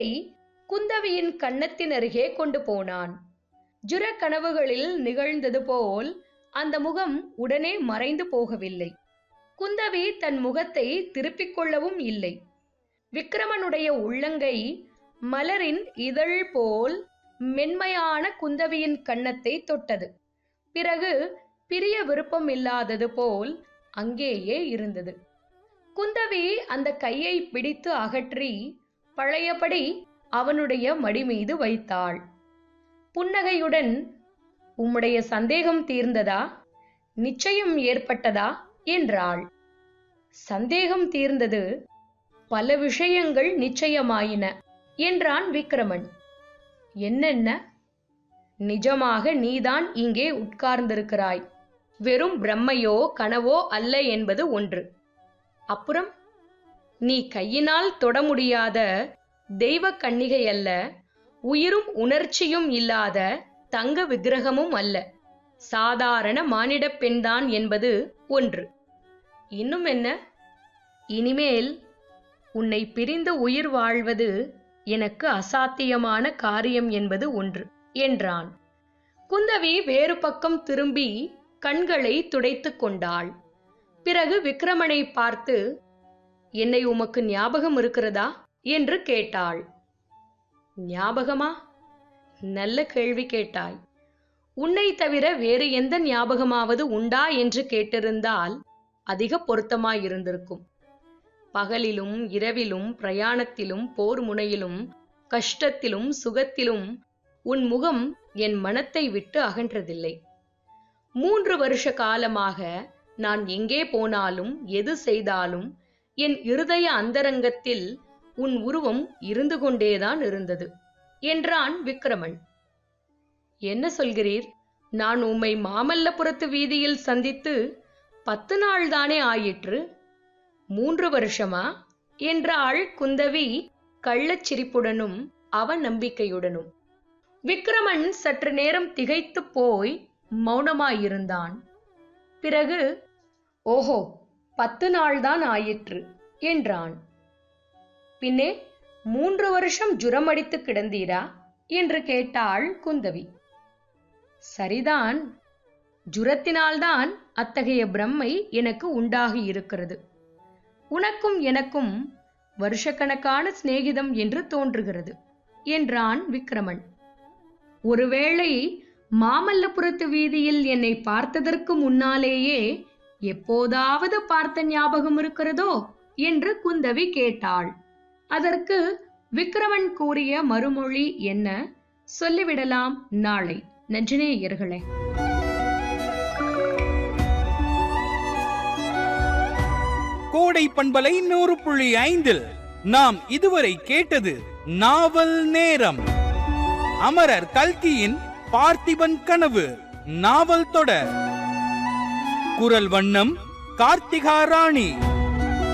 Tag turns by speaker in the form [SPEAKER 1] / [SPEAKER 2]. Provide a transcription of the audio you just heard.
[SPEAKER 1] குந்தவியின் கன்னத்தின் அருகே கொண்டு போனான் ஜுர கனவுகளில் நிகழ்ந்தது போல் அந்த முகம் உடனே மறைந்து போகவில்லை குந்தவி தன் முகத்தை திருப்பிக் கொள்ளவும் இல்லை விக்ரமனுடைய உள்ளங்கை மலரின் இதழ் போல் மென்மையான குந்தவியின் கன்னத்தை தொட்டது பிறகு பிரிய விருப்பம் இல்லாதது போல் அங்கேயே இருந்தது குந்தவி அந்த கையை பிடித்து அகற்றி பழையபடி அவனுடைய மடி மீது வைத்தாள் புன்னகையுடன் உம்முடைய சந்தேகம் தீர்ந்ததா நிச்சயம் ஏற்பட்டதா என்றாள் சந்தேகம் தீர்ந்தது பல விஷயங்கள் நிச்சயமாயின என்றான் விக்ரமன் என்னென்ன நிஜமாக நீதான் இங்கே உட்கார்ந்திருக்கிறாய் வெறும் பிரம்மையோ கனவோ அல்ல என்பது ஒன்று அப்புறம் நீ கையினால் தொட முடியாத தெய்வ கன்னிகை அல்ல உயிரும் உணர்ச்சியும் இல்லாத தங்க விக்கிரகமும் அல்ல சாதாரண மானிடப் பெண்தான் என்பது ஒன்று இன்னும் என்ன இனிமேல் உன்னை பிரிந்து உயிர் வாழ்வது எனக்கு அசாத்தியமான காரியம் என்பது ஒன்று என்றான் குந்தவி வேறு பக்கம் திரும்பி கண்களை துடைத்துக் கொண்டாள் பிறகு விக்ரமனை பார்த்து என்னை உமக்கு ஞாபகம் இருக்கிறதா என்று கேட்டாள் ஞாபகமா நல்ல கேள்வி கேட்டாய் உன்னை தவிர வேறு எந்த ஞாபகமாவது உண்டா என்று கேட்டிருந்தால் அதிக பொருத்தமாயிருந்திருக்கும் பகலிலும் இரவிலும் பிரயாணத்திலும் போர் முனையிலும் கஷ்டத்திலும் சுகத்திலும் உன் முகம் என் மனத்தை விட்டு அகன்றதில்லை மூன்று வருஷ காலமாக நான் எங்கே போனாலும் எது செய்தாலும் என் இருதய அந்தரங்கத்தில் உன் உருவம் இருந்து கொண்டேதான் இருந்தது என்றான் விக்ரமன் என்ன சொல்கிறீர் நான் உம்மை மாமல்லபுரத்து வீதியில் சந்தித்து பத்து நாள் தானே ஆயிற்று மூன்று வருஷமா என்றாள் குந்தவி கள்ளச் சிரிப்புடனும் அவன் நம்பிக்கையுடனும் விக்ரமன் சற்று நேரம் திகைத்துப் போய் மௌனமாயிருந்தான் பிறகு ஓஹோ பத்து நாள்தான் ஆயிற்று என்றான் பின்னே மூன்று வருஷம் ஜுரமடித்து கிடந்தீரா என்று கேட்டாள் குந்தவி சரிதான் ஜுரத்தினால்தான் அத்தகைய பிரம்மை எனக்கு உண்டாகி இருக்கிறது உனக்கும் எனக்கும் வருஷக்கணக்கான சிநேகிதம் என்று தோன்றுகிறது என்றான் விக்ரமன் ஒருவேளை மாமல்லபுரத்து வீதியில் என்னை பார்த்ததற்கு முன்னாலேயே எப்போதாவது பார்த்த ஞாபகம் இருக்கிறதோ என்று குந்தவி கேட்டாள் அதற்கு விக்ரமன் கூறிய மறுமொழி என்ன சொல்லிவிடலாம் நாளை நன்றினேயர்களே
[SPEAKER 2] கோடை பண்பலை நூறு புள்ளி ஐந்தில் நாம் இதுவரை கேட்டது நாவல் நேரம் அமரர் கல்கியின் பார்த்திபன் கனவு நாவல் தொடர் குரல் வண்ணம் கார்த்திகா ராணி